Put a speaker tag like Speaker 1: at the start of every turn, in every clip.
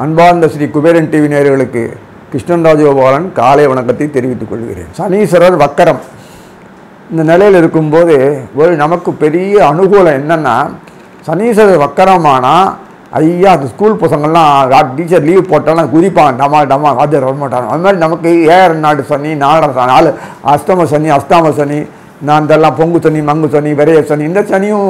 Speaker 1: அன்பார்ந்த ஸ்ரீ குபேரன் டிவி நேயர்களுக்கு கிருஷ்ணன் ராஜகோபாலன் காலை வணக்கத்தை தெரிவித்துக் கொள்கிறேன் சனீஸ்வரர் வக்கரம் இந்த நிலையில் இருக்கும்போது ஒரு நமக்கு பெரிய அனுகூலம் என்னென்னா சனீஸ்வரர் வக்கரமானா ஐயா அந்த ஸ்கூல் பசங்கள்லாம் டீச்சர் லீவ் போட்டாலும் குதிப்பாங்க டமா டமா வாத்தியார் வர மாட்டாங்க அது மாதிரி நமக்கு ஏழரை நாடு சனி நாலரை சனி நாலு அஷ்டம சனி அஷ்டாம சனி நான் இதெல்லாம் பொங்கு சனி மங்கு சனி விரைய சனி இந்த சனியும்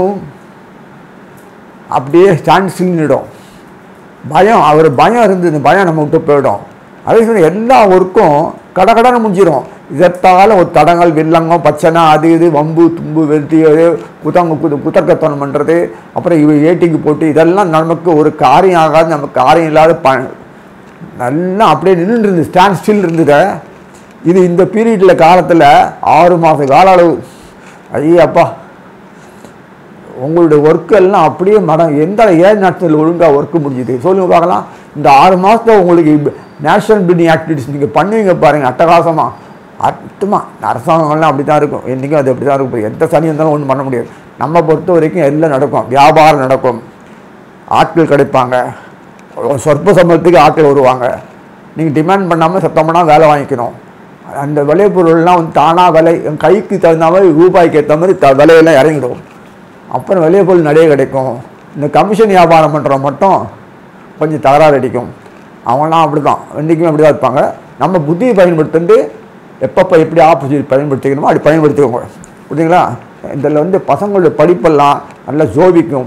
Speaker 1: அப்படியே ஸ்டாண்ட் நின்றுடும் பயம் அவர் பயம் இருந்தது பயம் நம்ம விட்டு போயிடும் அதே சமயம் எல்லா ஒர்க்கும் கடகடன்னு முடிஞ்சிடும் இதற்கால ஒரு தடங்கள் வில்லங்கம் பச்சனை அது இது வம்பு தும்பு வெட்டி குத்தங்க குத குத்தக்கத்தனம் பண்ணுறது அப்புறம் இவ ஏட்டிக்கு போட்டு இதெல்லாம் நமக்கு ஒரு காரியம் ஆகாது நமக்கு காரியம் இல்லாத ப நல்லா அப்படியே நின்றுட்டு இருந்து ஸ்டாண்ட் ஸ்டில் இருந்தது இது இந்த பீரியடில் காலத்தில் ஆறு மாத கால அளவு ஐயப்பா உங்களுடைய ஒர்க்கு எல்லாம் அப்படியே மடம் எந்த ஏழு நாட்கள் ஒழுங்காக ஒர்க்கு முடிஞ்சுது சொல்லுங்க பார்க்கலாம் இந்த ஆறு மாதத்தில் உங்களுக்கு நேஷனல் பில்டிங் ஆக்டிவிட்டிஸ் நீங்கள் பண்ணுவீங்க பாருங்கள் அட்டகாசமாக அர்த்தமாக அரசாங்கம்லாம் அப்படி தான் இருக்கும் என்றைக்கும் அது அப்படி தான் இருக்கும் எந்த சனி இருந்தாலும் ஒன்றும் பண்ண முடியாது நம்ம பொறுத்த வரைக்கும் எல்லாம் நடக்கும் வியாபாரம் நடக்கும் ஆட்கள் கிடைப்பாங்க சொற்ப சம்பளத்துக்கு ஆட்கள் வருவாங்க நீங்கள் டிமாண்ட் பண்ணாமல் சத்தம் பண்ணால் வேலை வாங்கிக்கணும் அந்த விளைபொருள்லாம் வந்து தானாக விலை என் கைக்கு தகுந்த மாதிரி ரூபாய்க்கு ஏற்ற மாதிரி த விலையெல்லாம் இறங்கிடும் அப்புறம் விளைபொருள் நிறைய கிடைக்கும் இந்த கமிஷன் வியாபாரம் பண்ணுறவங்க மட்டும் கொஞ்சம் தகராறு அடிக்கும் அவங்களாம் அப்படி தான் என்றைக்குமே அப்படி தான் இருப்பாங்க நம்ம புத்தியை பயன்படுத்திட்டு எப்பப்போ எப்படி ஆப்போசிட் பயன்படுத்திக்கணுமோ அப்படி பயன்படுத்திக்கோங்க புரியுதுங்களா இதில் வந்து பசங்களுடைய படிப்பெல்லாம் நல்லா ஜோபிக்கும்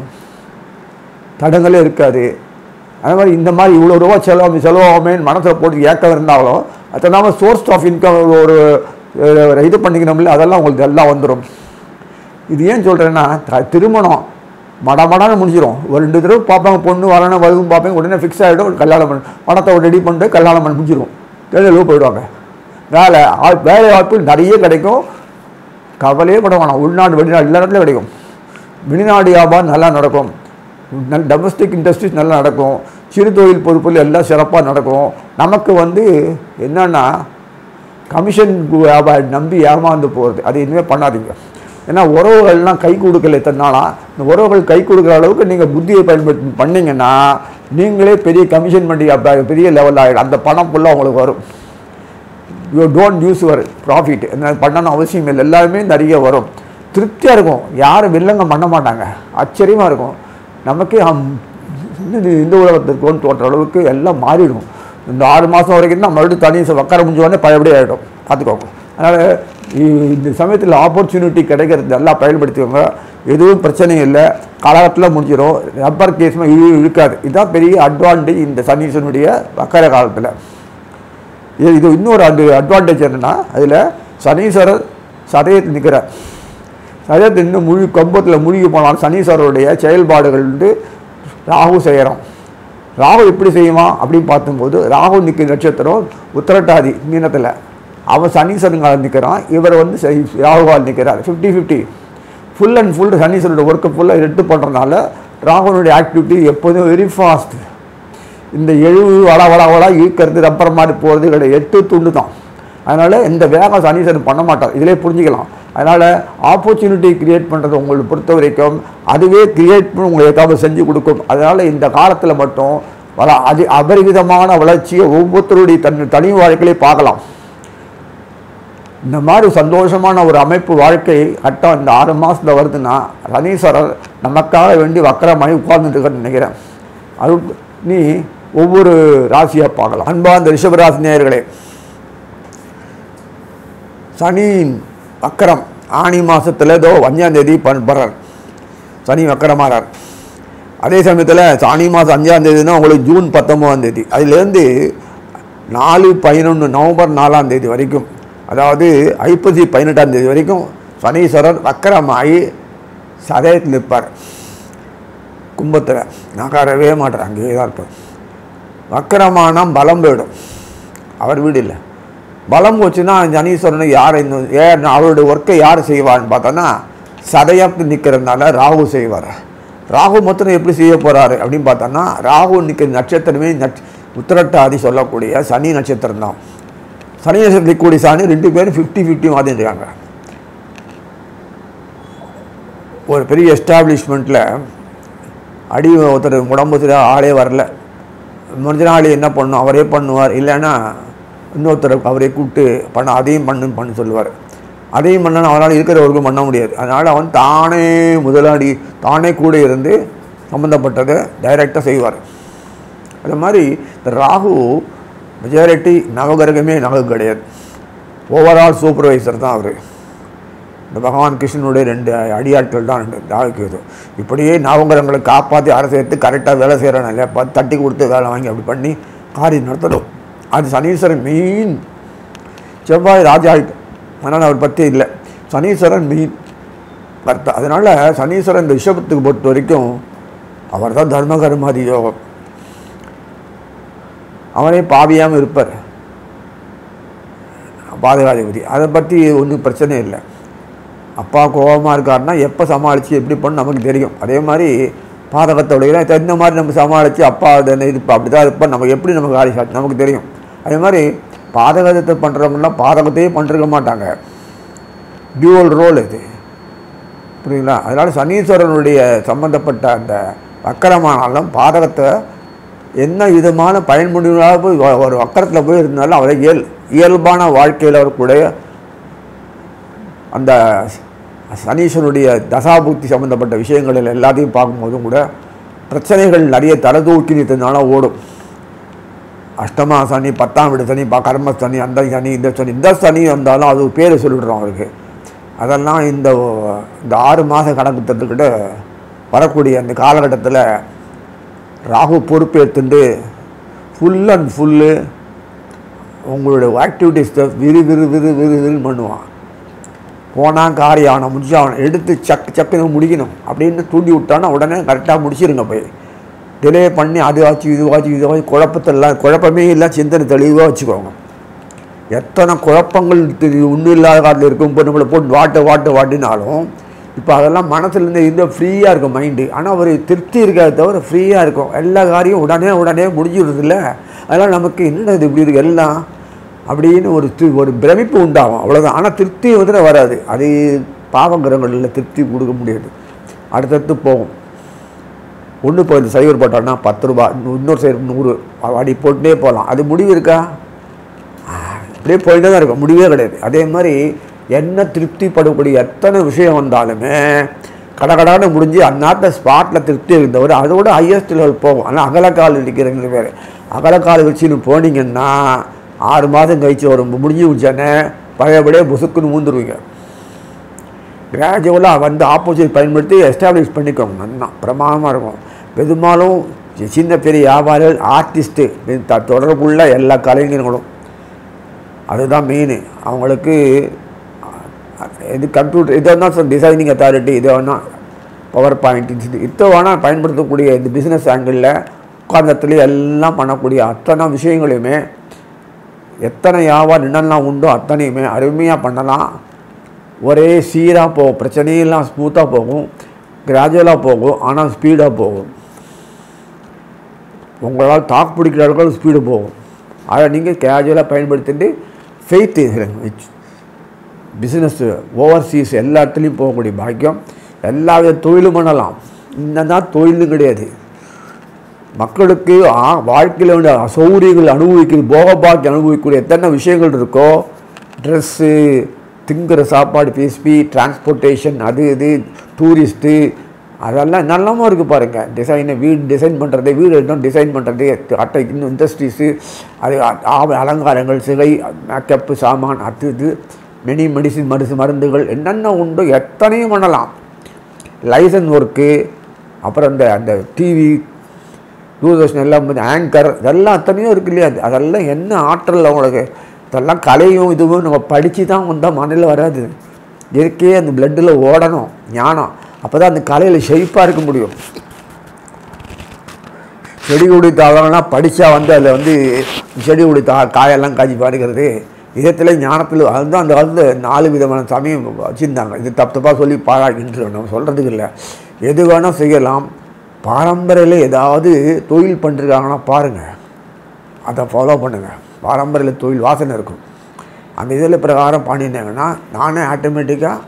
Speaker 1: தடங்களே இருக்காது அதே மாதிரி இந்த மாதிரி இவ்வளோ ரூபா செலவு செலவாகுமேன்னு மனசில் போட்டு ஏக்கம் இருந்தாலும் அது நம்ம சோர்ஸ் ஆஃப் இன்கம் ஒரு ஒரு இது பண்ணிக்கணும்ல அதெல்லாம் உங்களுக்கு எல்லாம் வந்துடும் இது ஏன் சொல்கிறேன்னா த- திருமணம் மடமடான்னு முடிஞ்சிடும் ஒரு ரெண்டு தடவை பார்ப்பாங்க பொண்ணு வரணும் வருதும் பார்ப்பாங்க உடனே ஃபிக்ஸ் ஆகிடும் கல்யாணம் பண்ண பணத்தை ரெடி பண்ணிட்டு கல்யாணம் பண்ணி முடிஞ்சிடும் கேள்வி போயிடுவாங்க வேலை ஆள் வேலை வாய்ப்பு நிறைய கிடைக்கும் கவலையே பட வேணாம் உள்நாடு வெளிநாடு எல்லா இடத்துலையும் கிடைக்கும் வெளிநாடு வியாபாரம் நல்லா நடக்கும் நல்ல டொமஸ்டிக் இண்டஸ்ட்ரீஸ் நல்லா நடக்கும் சிறு தொழில் பொறுப்புகள் எல்லாம் சிறப்பாக நடக்கும் நமக்கு வந்து என்னன்னா கமிஷன் வியாபாரம் நம்பி ஏமாந்து போகிறது அது இனிமேல் பண்ணாதீங்க ஏன்னா உறவுகள்லாம் கை கொடுக்கல இத்தனை நாளா இந்த உறவுகள் கை கொடுக்குற அளவுக்கு நீங்கள் புத்தியை பயன்படுத்தி பண்ணீங்கன்னா நீங்களே பெரிய கமிஷன் பண்ணி அப்ப பெரிய லெவல் ஆகிடும் அந்த பணம் ஃபுல்லாக உங்களுக்கு வரும் you don't use your profit என்ன பண்ணணும் அவசியம் இல்லை எல்லாருமே நிறைய வரும் திருப்தியாக இருக்கும் யாரும் வில்லங்கம் பண்ண மாட்டாங்க ஆச்சரியமாக இருக்கும் நமக்கே அம், என்னது இந்த உலகத்திற்குன்னு தோன்ற அளவுக்கு எல்லாம் மாறிடும் இந்த ஆறு மாதம் வரைக்கும் தான் மறுபடியும் தனி உட்கார முடிஞ்ச உடனே பழையபடி ஆகிடும் பார்த்துக்கோங்க அதனால் இந்த சமயத்தில் ஆப்பர்ச்சுனிட்டி கிடைக்கிறது நல்லா பயன்படுத்திக்கோங்க எதுவும் பிரச்சனை இல்லை காலகட்டத்தில் முடிஞ்சிடும் ரப்பர் கேஸ் இழு இழுக்காது இதுதான் பெரிய அட்வான்டேஜ் இந்த சனீசனுடைய வக்கர காலத்தில் இது இது இன்னொரு அட் அட்வான்டேஜ் என்னென்னா அதில் சனீஸ்வரர் சதயத்தில் நிற்கிறார் சதயத்தில் இன்னும் முழு கம்பத்தில் மூழ்கி போனாலும் சனீஸ்வரருடைய செயல்பாடுகள் வந்து ராகு செய்கிறோம் ராகு எப்படி செய்யுமா அப்படின்னு பார்க்கும்போது ராகு நிற்கிற நட்சத்திரம் உத்திரட்டாதி மீனத்தில் அவன் சனீஸ்வரன் நிற்கிறான் இவர் வந்து செய்- ராகுவால் நிற்கிறார் fifty fifty full and full சனீஸ்வரோட ஒர்க்கை ஃபுல்லாக எடுத்து பண்ணுறதுனால ராகுனுடைய ஆக்டிவிட்டி எப்போதும் வெரி ஃபாஸ்ட் இந்த எழுவு வள வள வள ஈக்கிறது ரப்பர் மாதிரி போகிறது கிடையாது எட்டு துண்டு தான் அதனால் இந்த வேகம் சனீஸ்வரன் பண்ண மாட்டார் இதிலே புரிஞ்சுக்கலாம் அதனால் ஆப்பர்ச்சுனிட்டி கிரியேட் பண்ணுறது உங்களை பொறுத்த வரைக்கும் அதுவே கிரியேட் பண்ணி உங்களுக்கு ஏதாவது செஞ்சு கொடுக்கும் அதனால் இந்த காலத்தில் மட்டும் வள அது அபரிவிதமான வளர்ச்சியை ஒவ்வொருத்தருடைய தன் தனி வாழ்க்கையிலே பார்க்கலாம் இந்த மாதிரி சந்தோஷமான ஒரு அமைப்பு வாழ்க்கை கட்டம் இந்த ஆறு மாதத்தில் வருதுன்னா சனீஸ்வரர் நமக்காக வேண்டி வக்கரமாகி உட்கார்ந்துட்டு நினைக்கிறேன் அது நீ ஒவ்வொரு ராசியாக பார்க்கலாம் அன்பா இந்த ரிஷபராசி நேயர்களே சனியின் வக்கரம் ஆனி மாதத்தில் ஏதோ அஞ்சாந்தேதி பண்றார் சனி வக்கரமாறார் அதே சமயத்தில் ஆனி மாதம் அஞ்சாந்தேதினா உங்களுக்கு ஜூன் பத்தொம்போதாம் தேதி அதுலேருந்து நாலு பதினொன்று நவம்பர் நாலாம் தேதி வரைக்கும் அதாவது ஐப்பசி பதினெட்டாம் தேதி வரைக்கும் சனீஸ்வரர் வக்கரமாகி சதயத்தில் நிற்பார் கும்பத்தில் நகரவே மாட்டார் அங்கேயே தான் இருப்பார் வக்கரமானா பலம் போயிடும் அவர் வீடு இல்லை பலம் போச்சுன்னா சனீஸ்வரனுக்கு யார் இந்த ஏன் அவருடைய ஒர்க்கை யார் செய்வான்னு பார்த்தோன்னா சதயத்து நிற்கிறதுனால ராகு செய்வார் ராகு மொத்தம் எப்படி செய்ய போகிறாரு அப்படின்னு பார்த்தோன்னா ராகு நிற்கிற நட்சத்திரமே நட்ச உத்திரட்டாதி சொல்லக்கூடிய சனி நட்சத்திரம் தான் சனி நட்சத்திரம் நிற்கக்கூடிய சனி ரெண்டு பேரும் ஃபிஃப்டி ஃபிஃப்டி மாதிரி இருக்காங்க ஒரு பெரிய எஸ்டாப்ளிஷ்மெண்ட்டில் அடி ஒருத்தர் உடம்புல ஆளே வரல முதலாளி என்ன பண்ணும் அவரே பண்ணுவார் இல்லைன்னா இன்னொருத்தரை அவரே கூப்பிட்டு பண்ண அதையும் பண்ணு பண்ண சொல்லுவார் அதையும் பண்ணனா அவரால் இருக்கிறவருக்கும் பண்ண முடியாது அதனால் அவன் தானே முதலாளி தானே கூட இருந்து சம்மந்தப்பட்டதை டைரெக்டாக செய்வார் அது மாதிரி இந்த ராகு மெஜாரிட்டி நவகிரகமே நகை கிடையாது ஓவரால் சூப்பர்வைசர் தான் அவர் இந்த பகவான் கிருஷ்ணனுடைய ரெண்டு அடியாட்கள் தான் ரெண்டு ராகுக்கு இப்படியே நவகிரகங்களை காப்பாற்றி அரசு எடுத்து கரெக்டாக வேலை செய்கிறான் இல்லையா பார்த்து தட்டி கொடுத்து வேலை வாங்கி அப்படி பண்ணி காரியம் நடத்தணும் அது சனீஸ்வரன் மெயின் செவ்வாய் ராஜா அதனால் அவர் பற்றி இல்லை சனீஸ்வரன் மெயின் கர்த்தா அதனால் சனீஸ்வரன் இந்த ரிஷபத்துக்கு பொறுத்த வரைக்கும் அவர் தான் தர்மகர்மாதி யோகம் அவரே பாவியாமல் இருப்பார் பாதகாதிபதி அதை பற்றி ஒன்றும் பிரச்சனை இல்லை அப்பா கோபமாக இருக்காருன்னா எப்போ சமாளித்து எப்படி பண்ணு நமக்கு தெரியும் அதே மாதிரி பாதகத்தோடைய இந்த மாதிரி நம்ம சமாளித்து அப்பா அது இது அப்படி தான் இருப்போம் நம்ம எப்படி நமக்கு ஆடி சாட்சி நமக்கு தெரியும் அதே மாதிரி பாதகத்தை பண்ணுறவங்கலாம் பாதகத்தையே பண்ணிருக்க மாட்டாங்க டியூவல் ரோல் இது புரியுங்களா அதனால் சனீஸ்வரனுடைய சம்பந்தப்பட்ட அந்த வக்கரமானாலும் பாதகத்தை என்ன விதமான பயன்முடிவாக போய் வ- ஒரு வக்கரத்தில் போய் இருந்தாலும் அவரை இயல் இயல்பான வாழ்க்கையில் வரக்கூடிய அந்த சனீஸ்வரனுடைய தசாபுக்தி சம்மந்தப்பட்ட விஷயங்கள் எல்லாத்தையும் பார்க்கும்போதும் கூட பிரச்சனைகள் நிறைய தலதூக்கி நிறுத்தினால ஓடும் அஷ்டமா சனி பத்தாம் வீடு சனி ப கர்ம சனி அந்த சனி இந்த சனி இந்த சனி வந்தாலும் அது பேர் சொல்லிடுறோம் அவருக்கு அதெல்லாம் இந்த இந்த ஆறு மாத கணக்குத்தத்துக்கிட்ட வரக்கூடிய அந்த காலகட்டத்தில் ராகு பொறுப்பேற்றுண்டு ஃபுல் அண்ட் ஃபுல்லு உங்களுடைய ஆக்டிவிட்டீஸை விறு விறு விறு விறு விறுன்னு பண்ணுவான் போனால் காரியம் ஆகணும் முடிச்சாகணும் எடுத்து சக்கு சக்குன்னு முடிக்கணும் அப்படின்னு தூண்டி விட்டானா உடனே கரெக்டாக முடிச்சிருங்க போய் டிலே பண்ணி அது ஆச்சு இது ஆச்சு இது ஆச்சு குழப்பத்தெல்லாம் குழப்பமே இல்லை சிந்தனை தெளிவாக வச்சுக்கோங்க எத்தனை குழப்பங்கள் ஒன்றும் இல்லாத காலத்தில் இருக்கும் இப்போ நம்மளை போட்டு வாட்டு வாட்டு வாட்டினாலும் இப்போ அதெல்லாம் மனசுலேருந்து இருந்தால் ஃப்ரீயாக இருக்கும் மைண்டு ஆனால் ஒரு திருப்தி இருக்காது தவிர ஃப்ரீயாக இருக்கும் எல்லா காரியம் உடனே உடனே முடிஞ்சிடுறது இல்லை அதெல்லாம் நமக்கு என்னடா இது இப்படி இருக்கு எல்லாம் அப்படின்னு ஒரு தி ஒரு பிரமிப்பு உண்டாகும் அவ்வளோதான் ஆனால் திருப்தி வந்து வராது அது பாவங்கிரகங்களில் திருப்தி கொடுக்க முடியாது அடுத்தடுத்து போகும் ஒன்று இப்போ இந்த சைவர் போட்டோம்னா பத்து ரூபா இன்னொரு சைடு நூறு அடி போட்டுட்டே போகலாம் அது முடிவு இருக்கா அப்படியே போயிட்டே தான் இருக்கும் முடிவே கிடையாது அதே மாதிரி என்ன திருப்திப்படக்கூடிய எத்தனை விஷயம் வந்தாலுமே கடகடான்னு முடிஞ்சு அந்நாட்டில் ஸ்பாட்டில் திருப்தி இருந்தவர் அதோட ஹையஸ்ட் லெவல் போகும் ஆனால் அகலக்கால் இருக்கிறவங்க வேறு அகலக்கால் வச்சுன்னு போனீங்கன்னா ஆறு மாதம் கழிச்சு வரும் முடிஞ்சு வச்சானே பழையபடியே புசுக்குன்னு ஊந்துருவீங்க கிராஜுவலாக வந்து ஆப்போசிட் பயன்படுத்தி எஸ்டாப்ளிஷ் பண்ணிக்கோங்க நல்லா பிரமாதமாக இருக்கும் பெரும்பாலும் சி- சின்ன பெரிய வியாபாரிகள் ஆர்டிஸ்ட்டு த தொடர்புள்ள எல்லா கலைஞர்களும் அதுதான் மெயின் அவங்களுக்கு அஹ், இது கம்ப்யூட்டர் இதை வேணால் டிசைனிங் அத்தாரிட்டி இதை வேணால் பவர் பாயிண்ட் இது இதை வேணால் பயன்படுத்தக்கூடிய இந்த பிஸ்னஸ் ஆங்கிளில் உட்கார்ந்தத்துல எல்லாம் பண்ணக்கூடிய அத்தனை விஷயங்களையுமே எத்தனை வியாபாரம் என்னெல்லாம் உண்டோ அத்தனையுமே அருமையாக பண்ணலாம் ஒரே சீராக போகும் பிரச்சனையெல்லாம் ஸ்மூத்தாக போகும் கிராஜுவலாக போகும் ஆனால் ஸ்பீடாக போகும் உங்களால் தாக்கு பிடிக்கிற அளவுக்கு ஸ்பீடு போகும் அதை நீங்கள் கேஜுவலாக பயன்படுத்திட்டு ஃபெய்த்து பிஸ்னஸ் ஓவர்சீஸ் எல்லா இடத்துலையும் போகக்கூடிய பாக்கியம் எல்லா வித தொழிலும் பண்ணலாம் இன்னதான் தொழிலும் கிடையாது மக்களுக்கு ஆ- வாழ்க்கையில் உள்ள அசௌகரியங்கள் அனுபவிக்கிறது போக பாக்கி அனுபவிக்கக்கூடிய எத்தனை விஷயங்கள் இருக்கோ ட்ரெஸ்ஸு திங்குற சாப்பாடு பேஸ்பி டிரான்ஸ்போர்ட்டேஷன் அது இது டூரிஸ்ட்டு அதெல்லாம் என்னெல்லாமோ இருக்குது பாருங்கள் டிசைனை வீடு டிசைன் பண்ணுறது வீடு இன்னும் டிசைன் பண்ணுறது அட்டை இன்னும் இண்டஸ்ட்ரீஸு அது அ- ஆப- அலங்காரங்கள் சிலை மேக்கப்பு சாமான் அது இது மெனி மெடிசின் மருந்து மருந்துகள் என்னென்ன உண்டோ எத்தனையும் பண்ணலாம் லைசன்ஸ் ஒர்க்கு அப்புறம் இந்த அந்த டிவி தூர்தர்ஷன் எல்லாம் வந்து ஆங்கர் இதெல்லாம் அத்தனையும் இருக்கு இல்லையா அது- அதெல்லாம் என்ன ஆற்றல் அவங்களுக்கு இதெல்லாம் கலையும் இதுவும் நம்ம படித்து தான் வந்தால் மண்ணில் வராது இயற்கையே அந்த பிளட்டில் ஓடணும் ஞானம் அப்போ தான் அந்த கலையில் ஷெய்ப்பாக இருக்க முடியும் செடி கொடி தாவரம்லாம் படித்தா வந்து அதில் வந்து செடி கொடி தா காயெல்லாம் காய்ச்சி பாடுகிறது இதத்தில் ஞானத்தில் அதுதான் அந்த காலத்தில் நாலு விதமான சமயம் வச்சுருந்தாங்க இது தப்பு தப்பாக சொல்லி பாராட்டுகின்ற நம்ம சொல்கிறதுக்கு இல்லை எது வேணால் செய்யலாம் பாரம்பரியில் ஏதாவது தொழில் பண்ணிருக்காங்கன்னா பாருங்கள் அதை ஃபாலோ பண்ணுங்கள் பாரம்பரிய தொழில் வாசனை இருக்கும் அந்த இதில் பிரகாரம் பண்ணியிருந்தாங்கன்னா நானே ஆட்டோமேட்டிக்காக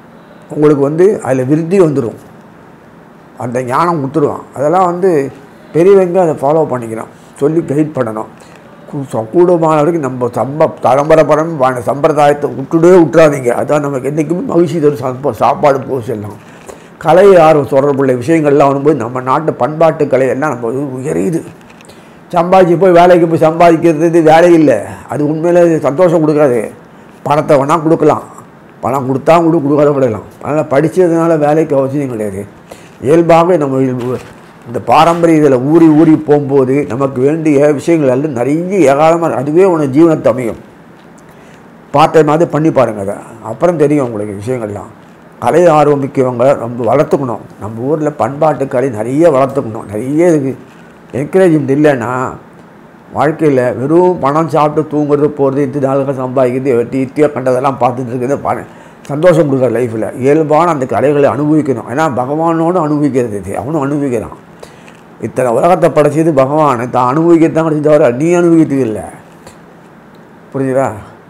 Speaker 1: உங்களுக்கு வந்து அதில் விருத்தி வந்துடும் அந்த ஞானம் கொடுத்துருவான் அதெல்லாம் வந்து பெரியவங்க அதை ஃபாலோ பண்ணிக்கணும் சொல்லி கைட் பண்ணணும் கு- ச- கூடுமான வரைக்கும் நம்ம சம்ப பரம்பரை பரம்பரை சம்பிரதாயத்தை விட்டுடவே விட்டுறாதீங்க அதான் நமக்கு என்றைக்குமே மகிழ்ச்சி தரும் சாப்பா- சாப்பாடு போக செல்லும் கலை ஆர்வம் தொடர்புள்ள விஷயங்கள்லாம் வரும்போது நம்ம நாட்டு பண்பாட்டு கலை எல்லாம் நம்ம இது உயரியுது சம்பாதிச்சு போய் வேலைக்கு போய் சம்பாதிக்கிறது இது வேலை இல்லை அது உண்மையிலே சந்தோஷம் கொடுக்காது பணத்தை வேணால் கொடுக்கலாம் பணம் கொடுத்தா கூட கொடுக்காத விடலாம் அதனால் படித்ததுனால வேலைக்கு அவசியம் கிடையாது இயல்பாகவே நம்ம இயல்பு- இந்த பாரம்பரிய இதில் ஊறி ஊறி போகும்போது நமக்கு வேண்டிய விஷயங்கள் எல்லாம் நிறைய ஏகாலமாக அதுவே உனக்கு ஜீவனத்தை அமையும் பார்ட் டைம் மாதிரி பண்ணி பாருங்கள் அதை அப்புறம் தெரியும் உங்களுக்கு விஷயங்கள்லாம் கலை ஆர்வம் மிக்கவங்க ரொம்ப வளர்த்துக்கணும் நம்ம ஊரில் பண்பாட்டு கலை நிறைய வளர்த்துக்கணும் நிறைய இருக்குது என்கரேஜ்மெண்ட் இல்லைன்னா வாழ்க்கையில் வெறும் பணம் சாப்பிட்டு தூங்குறது போகிறது இத்து நாளுக்கு சம்பாதிக்கிறது வெட்டி இத்தியோ கண்டதெல்லாம் பார்த்துட்டு இருக்கிறது பண சந்தோஷம் கொடுக்குற லைஃப்பில் இயல்பான அந்த கலைகளை அனுபவிக்கணும் ஏன்னா பகவானோடு அனுபவிக்கிறது இது அவனும் அனுபவிக்கிறான் இத்தனை உலகத்தை படைச்சது பகவான் தான் அனுபவிக்கத்தான் கிடைச்சது தவிர நீ அனுபவித்தது இல்லை புரியுதா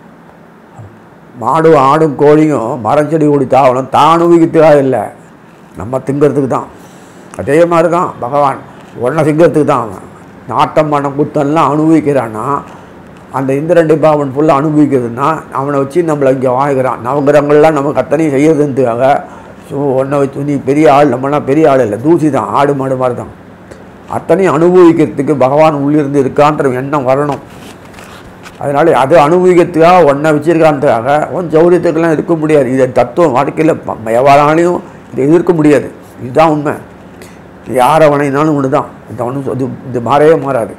Speaker 1: மாடும் ஆடும் கோழியும் மரச்செடி கொடி தாவணும் தான் அனுபவிக்கிறதுக்காக இல்லை நம்ம திங்கிறதுக்கு தான் அதே மாதிரி தான் பகவான் ஒன்றை திங்கிறதுக்கு தான் அவன் நாட்டம் மனம் குத்தம்லாம் அனுபவிக்கிறான்னா அந்த இந்திரண்டி பாவன் ஃபுல்லாக அனுபவிக்கிறதுனா அவனை வச்சு நம்மளை இங்கே வாழ்கிறான் நவகிரகங்கள்லாம் நமக்கு அத்தனையும் செய்யறதுக்காக ஸோ ஒன்றை வச்சு நீ பெரிய ஆள் நம்மளாம் பெரிய ஆள் இல்லை தூசி தான் ஆடு மாடு மாதிரி தான் அத்தனையும் அனுபவிக்கிறதுக்கு பகவான் உள்ளிருந்து இருக்கான்ற எண்ணம் வரணும் அதனால் அது அனுபவிக்கிறதுக்காக ஒன்றை வச்சிருக்கான்றதுக்காக உன் சௌரியத்துக்கெல்லாம் இருக்க முடியாது இதை தத்துவம் வாழ்க்கையில் எவராலையும் இதை எதிர்க்க முடியாது இதுதான் உண்மை யாரை வணைனாலும் ஒன்று தான் இந்த ஒன்றும் இது இது மாறவே மாறாது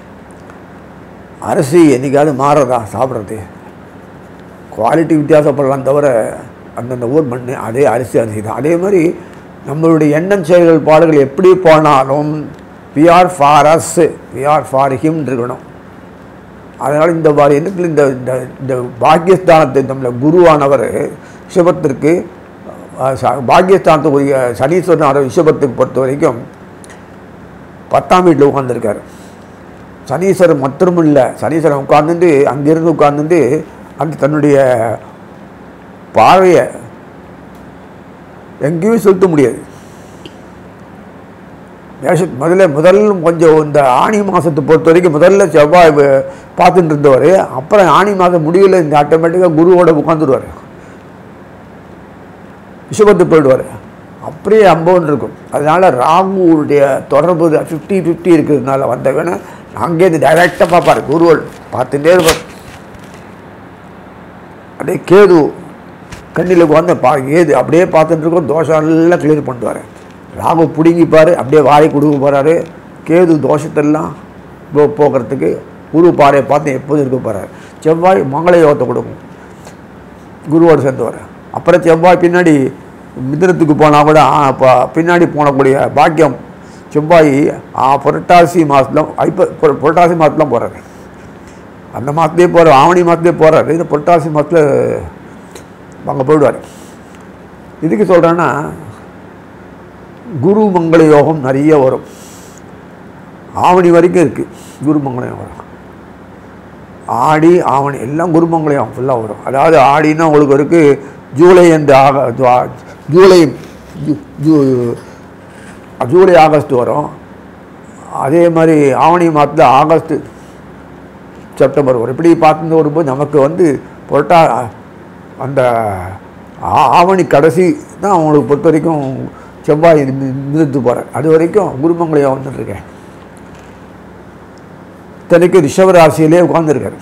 Speaker 1: அரிசி என்னைக்காவது மாறதா சாப்பிட்றது குவாலிட்டி வித்தியாசப்படலாம் தவிர அந்தந்த ஊர் மண் அதே அரிசி அரிசி தான் அதே மாதிரி நம்மளுடைய எண்ணம் செயல்கள் பாடுகள் எப்படி போனாலும் we are for us we are for him இருக்கணும் அதனால் இந்த மாதிரி எண்ணத்தில் இந்த இந்த இந்த பாக்கியஸ்தானத்தை நம்மள குருவானவர் ரிஷபத்திற்கு அஹ், ச- பாக்கியஸ்தானத்துக்குரிய சனீஸ்வரன் ரிஷபத்துக்கு பொறுத்த வரைக்கும் பத்தாம் வீட்டில் உட்காந்துருக்காரு சனீஸ்வரன் மட்டும் இல்லை சனீஸ்வரன் உட்கார்ந்துட்டு அங்கிருந்து உட்கார்ந்துட்டு அந்த தன்னுடைய பார்வையை எங்கேயுமே செலுத்த முடியாது மேஷ முதல்ல முதல்ல கொஞ்சம் இந்த ஆணி மாதத்தை பொறுத்த வரைக்கும் முதல்ல செவ்வாய் வ- பார்த்துட்டு இருந்தவர் அப்புறம் ஆணி மாதம் முடிவில் இந்த ஆட்டோமேட்டிக்காக குருவோட உட்காந்துருவார் ரிஷபத்து போயிடுவார் அப்படியே அம்பவன் இருக்கும் அதனால் ராகுவுடைய தொடர்பு ஃபிஃப்டி ஃபிஃப்டி இருக்கிறதுனால வந்தவன அங்கேருந்து டைரெக்டாக பார்ப்பார் குருவோல் பார்த்துட்டே இருப்பார் அப்படியே கேது கண்ணில் உட்காந்து பா ஏது அப்படியே பார்த்துட்டு இருக்கோம் தோஷம் எல்லாம் கிளியர் பண்ணுவார் ராகு பிடுங்கிப்பார் அப்படியே வாயை கொடுக்க போகிறாரு கேது தோஷத்தெல்லாம் போ போக்குறதுக்கு குரு பாறையை பார்த்து எப்போதும் இருக்க போகிறார் செவ்வாய் மங்கள யோகத்தை கொடுக்கும் குருவோடு சேர்ந்தவர் அப்புறம் செவ்வாய் பின்னாடி மிதுனத்துக்கு போனால் கூட ஆ, இப்போ பின்னாடி போனக்கூடிய பாக்கியம் செவ்வாய் ஆ, புரட்டாசி மாதத்தில் ஐப்ப புர- புரட்டாசி மாதத்துலாம் போகிறாரு அந்த மாதத்துலேயே போகிறார் ஆவணி மாதத்துலேயே போகிறாரு இந்த புரட்டாசி மாதத்தில் அங்கே போயிடுவார் இதுக்கு சொல்கிறேன்னா குரு மங்கள யோகம் நிறைய வரும் ஆவணி வரைக்கும் இருக்குது குரு மங்கள யோகம் ஆடி ஆவணி எல்லாம் குருமங்கள யோகம் ஃபுல்லாக வரும் அதாவது ஆடினா உங்களுக்கு இருக்கு ஜூலை அந்த ஆக ஜூ- ஜூலை ஜூ- ஜூ- ஜூலை ஆகஸ்ட் வரும் அதே மாதிரி ஆவணி மாதத்தில் ஆகஸ்ட் செப்டம்பர் வரும் இப்படி பார்த்து வரும்போது நமக்கு வந்து புரட்டா அந்த ஆ- ஆவணி கடைசி தான் அவங்களுக்கு பொறுத்த வரைக்கும் செவ்வாய் மிதத்து போகிறார் அது வரைக்கும் குருமங்களையும் வந்துட்டுருக்கேன் இத்தனைக்கு ரிஷபராசியிலே உட்காந்துருக்காரு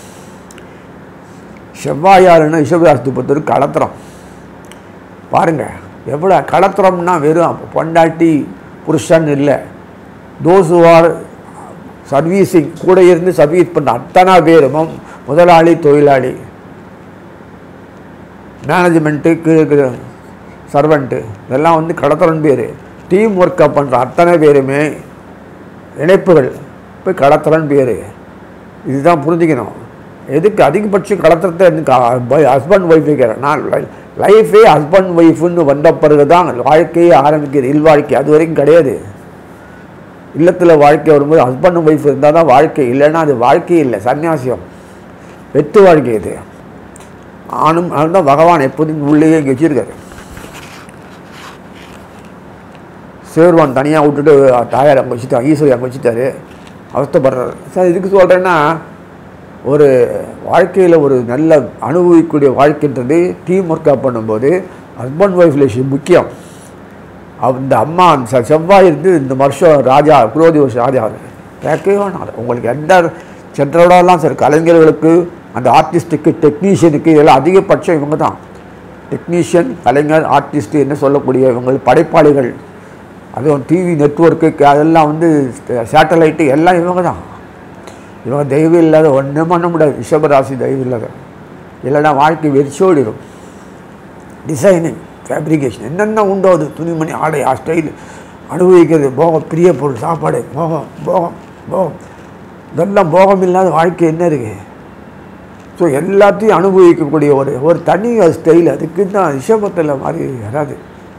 Speaker 1: செவ்வாயாருன்னா ரிஷபராசி பொறுத்தவரைக்கும் களத்திரம் பாருங்கள் எவ்வளோ களத்திரம்னா வெறும் பொண்டாட்டி புருஷன் இல்லை தோஸ் ஆர் சர்வீஸிங் கூட இருந்து சர்வீஸ் பண்ண அத்தனை பேரும் முதலாளி தொழிலாளி மேனேஜ்மெண்ட்டு கீழே சர்வெண்ட்டு இதெல்லாம் வந்து கடத்தரன் பேர் டீம் ஒர்க்கை பண்ணுற அத்தனை பேருமே இணைப்புகள் போய் கடத்தரன் பேர் இதுதான் புரிஞ்சுக்கணும் எதுக்கு அதிகபட்சம் கடத்துறத ஹஸ்பண்ட் ஒய்ஃப் வைக்கிறேன் நான் லைஃபே ஹஸ்பண்ட் ஒய்ஃப்னு வந்த பிறகு தான் வாழ்க்கையே ஆரம்பிக்கிறது இல்வாழ்க்கை அது வரைக்கும் கிடையாது இல்லத்தில் வாழ்க்கை வரும்போது ஹஸ்பண்ட் ஒய்ஃப் இருந்தால் தான் வாழ்க்கை இல்லைன்னா அது வாழ்க்கையே இல்லை சன்னியாசியம் வெத்து வாழ்க்கை இது ஆணும் அதுதான் பகவான் எப்போதும் உள்ளேயே இங்கே வச்சிருக்காரு சேர்வான் தனியாக விட்டுட்டு தாயார் அங்கே வச்சுட்டான் ஈஸ்வரி அங்கே வச்சுட்டாரு அவஸ்தைப்படுறாரு சார் இதுக்கு சொல்கிறேன்னா ஒரு வாழ்க்கையில் ஒரு நல்ல அனுபவிக்கக்கூடிய வாழ்க்கைன்றது டீம் ஒர்க்காக பண்ணும்போது ஹஸ்பண்ட் ஒய்ஃப் ரிலேஷன் முக்கியம் அந்த அம்மா செ- செவ்வாய் இருந்து இந்த வருஷம் ராஜா குரோதி வருஷம் ராஜா கேட்கவே வேணாம் உங்களுக்கு எந்த சென்றோடலாம் சரி கலைஞர்களுக்கு அந்த ஆர்டிஸ்ட்டுக்கு டெக்னீஷியனுக்கு இதெல்லாம் அதிகபட்சம் இவங்க தான் டெக்னீஷியன் கலைஞர் ஆர்டிஸ்ட் என்ன சொல்லக்கூடிய இவங்க படைப்பாளிகள் அதுவும் டிவி நெட்ஒர்க்கு அதெல்லாம் வந்து சேட்டலைட்டு எல்லாம் இவங்க தான் இவங்க தெய்வம் இல்லாத ஒன்றும் பண்ண முடியாது ரிஷபராசி தெய்வம் இல்லாத இல்லைன்னா வாழ்க்கை வெறிச்சோடிடும் டிசைனிங் ஃபேப்ரிகேஷன் என்னென்ன உண்டோ அது துணிமணி ஆடை ஆ ஸ்டைல் அனுபவிக்கிறது போகம் பிரிய பொருள் சாப்பாடு போகம் போகம் போகம் இதெல்லாம் போகம் இல்லாத வாழ்க்கை என்ன இருக்குது ஸோ எல்லாத்தையும் அனுபவிக்கக்கூடிய ஒரு ஒரு தனி ஸ்டைல் அதுக்கு தான் ரிஷபத்தில் மாதிரி வராது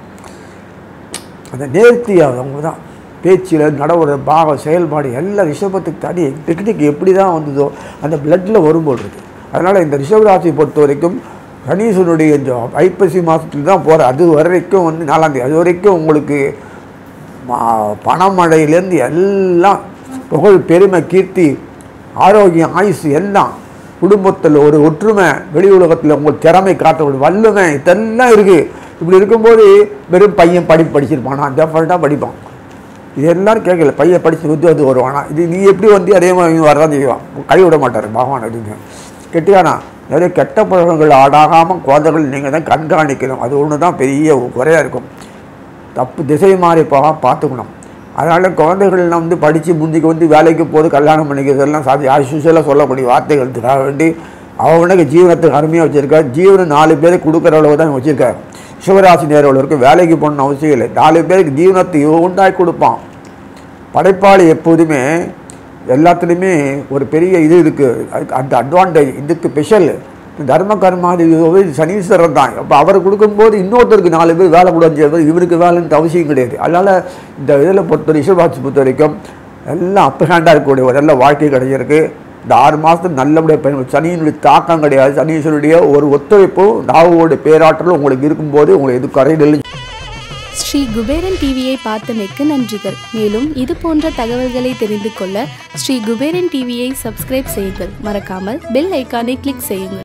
Speaker 1: அந்த நேர்த்தி அவங்க தான் பேச்சில் நடவுற பாகம் செயல்பாடு எல்லாம் ரிஷபத்துக்கு தனி டெக்னிக் எப்படி தான் வந்ததோ அந்த பிளட்டில் வரும்போது இருக்கு அதனால் இந்த ரிஷபராசியை பொறுத்த வரைக்கும் கணேசனுடைய இந்த ஐப்பசி மாதத்துல தான் போகிற அது வரைக்கும் வந்து நாலாந்தேதி அது வரைக்கும் உங்களுக்கு மா- பணமழையிலேருந்து எல்லாம் புகழ் பெருமை கீர்த்தி ஆரோக்கியம் ஆயுசு எல்லாம் குடும்பத்தில் ஒரு ஒற்றுமை வெளி உலகத்தில் உங்கள் திறமை காட்ட வல்லுமை இதெல்லாம் இருக்குது இப்படி இருக்கும்போது வெறும் பையன் படிப்பு படிச்சிருப்பானா டெஃபல்ட்டாக படிப்பான் இது எல்லாரும் கேட்கல பையன் படித்து உத்தியோகத்துக்கு வருவானா இது நீ எப்படி வந்து அதே மாதிரி இவன் வரதான் செய்வான் கை விட மாட்டார் பகவான் அப்படின்னு கெட்டியானா நிறைய கெட்ட பழக்கங்கள் ஆடாகாமல் குழந்தைகள் நீங்கள் தான் கண்காணிக்கணும் அது ஒன்று தான் பெரிய குறையாக இருக்கும் தப்பு திசை மாறி போகாம பார்த்துக்கணும் அதனால் குழந்தைகள்லாம் வந்து படித்து முந்திக்கு வந்து வேலைக்கு போது கல்யாணம் பண்ணிக்கிறதெல்லாம் சாதி ஆசுஷலாக சொல்லக்கூடிய வார்த்தைகளுக்காக வேண்டி அவனுக்கு ஜீவனத்துக்கு அருமையாக வச்சுருக்காரு ஜீவனம் நாலு பேருக்கு கொடுக்குற அளவு தான் வச்சுருக்காரு சிவராசி நேரவர்களுக்கு வேலைக்கு போகணும்னு அவசியம் இல்லை நாலு பேருக்கு ஜீவனத்தை இவன் உண்டாக்கி கொடுப்பான் படைப்பாளி எப்போதுமே எல்லாத்துலேயுமே ஒரு பெரிய இது இருக்குது அதுக்கு அந்த அட்வான்டேஜ் இதுக்கு ஸ்பெஷல் தர்ம கர்மாதி சனீஸ்வரர் தான் அப்போ அவர் கொடுக்கும்போது இன்னொருத்தருக்கு நாலு பேர் வேலை கூட செய்வது இவருக்கு வேலைன்ற அவசியம் கிடையாது அதனால் இந்த இதில் பொறுத்த ரிஷபாட்சி பொறுத்த வரைக்கும் எல்லாம் அப்ப ஹேண்டாக இருக்கக்கூடிய ஒரு நல்ல வாழ்க்கை கிடைச்சிருக்கு இந்த ஆறு மாதத்துக்கு நல்லபடியாக பயன் சனியினுடைய தாக்கம் கிடையாது சனீஸ்வருடைய ஒரு ஒத்துழைப்பும் ராகுவோட பேராற்றலும் உங்களுக்கு இருக்கும்போது உங்களுக்கு எது கரையில்
Speaker 2: ஸ்ரீ குபேரன் டிவியை பார்த்தமைக்கு நன்றிகள் மேலும் இது போன்ற தகவல்களை தெரிந்து கொள்ள ஸ்ரீ குபேரன் டிவியை சப்ஸ்கிரைப் செய்யுங்கள் மறக்காமல் பெல் ஐக்கானை கிளிக் செய்யுங்கள்